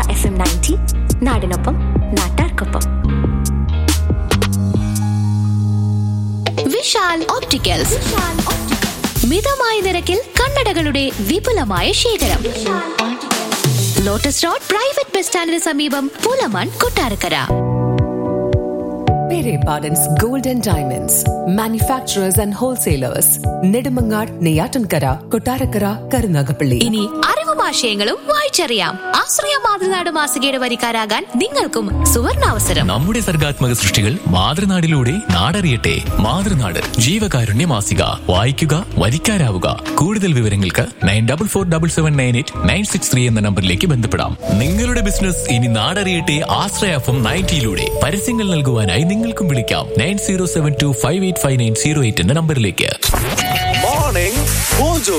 F M ninety നാടിനൊപ്പം നാട്ടാർക്കൊപ്പം Vishal opticals മിതമായ നിരക്കിൽ കണ്ണടകളുടെ വിപുലമായ ശേഖരം ലോട്ടസ് റോഡ് പ്രൈവറ്റ് ബസ് സ്റ്റാൻഡിന് സമീപം Pulamon Kottarakkara Pere Pardon's Gold and Diamonds, manufacturers and wholesalers, Nedimangar, Neyatankara, Kotarakara, Karunagapalli. ഇനി അറിവും ആശയങ്ങളും വായിച്ചറിയാം ആശ്രയ മാതൃനാട് മാസികയുടെ വരിക്കാരാകാൻ നിങ്ങൾക്കും സുവർണാവസരം നമ്മുടെ സർഗാത്മക സൃഷ്ടികൾ മാതൃനാടിലൂടെ നാടറിയട്ടെ മാതൃനാട് ജീവകാരുണ്യ മാസിക വായിക്കുക വരിക്കാരാവുക കൂടുതൽ വിവരങ്ങൾക്ക് nine double four double seven nine eight nine six three എന്ന നമ്പറിലേക്ക് ബന്ധപ്പെടാം നിങ്ങളുടെ ബിസിനസ് ഇനി നാടറിയട്ടെ ആശ്രയഫം നയൻറ്റിയിലൂടെ പരസ്യങ്ങൾ നൽകുവാനായി നിങ്ങൾക്കും വിളിക്കാം nine zero seven two five eight five nine zero eight എന്ന നമ്പറിലേക്ക് Morning Mojo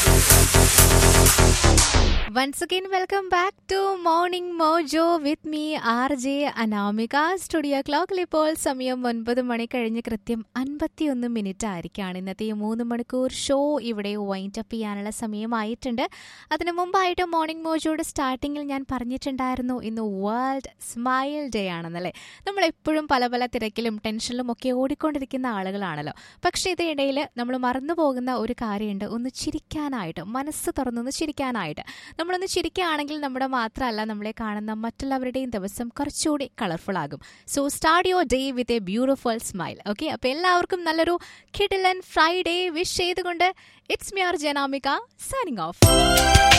Once again, welcome back to Morning Mojo with me, R J Anamika studio ക്ലോക്കിൽ ഇപ്പോൾ സമയം ഒൻപത് മണി കഴിഞ്ഞ് കൃത്യം അൻപത്തിയൊന്ന് മിനിറ്റ് ആയിരിക്കാണ് ഇന്നത്തെ ഈ മൂന്ന് മണിക്കൂർ ഷോ ഇവിടെ വൈൻഡ് അപ്പ് ചെയ്യാനുള്ള സമയമായിട്ടുണ്ട് അതിനു മുമ്പായിട്ട് മോർണിംഗ് മോജോയുടെ സ്റ്റാർട്ടിങ്ങിൽ ഞാൻ പറഞ്ഞിട്ടുണ്ടായിരുന്നു ഇന്ന് വേൾഡ് സ്മൈൽ ഡേ ആണെന്നല്ലേ നമ്മൾ എപ്പോഴും പല പല തിരക്കിലും ടെൻഷനിലും ഒക്കെ ഓടിക്കൊണ്ടിരിക്കുന്ന ആളുകളാണല്ലോ പക്ഷേ ഇതിനിടയിൽ നമ്മൾ മറന്നു പോകുന്ന ഒരു കാര്യമുണ്ട് ഒന്ന് ചിരിക്കാനായിട്ട് മനസ്സ് തുറന്നൊന്ന് ചിരിക്കാനായിട്ട് നമ്മളൊന്ന് ചിരിക്കുകയാണെങ്കിൽ നമ്മുടെ മാത്രമല്ല നമ്മളെ കാണുന്ന മറ്റുള്ളവരുടെയും ദിവസം കുറച്ചുകൂടി കളർഫുൾ ആകും so start your day with a beautiful smile okay അപ്പോൾ എല്ലാവർക്കും നല്ലൊരു കിഡിലൻ ഫ്രൈഡേ വിഷ് ചെയ്തുകൊണ്ട് it's mere Janamika signing off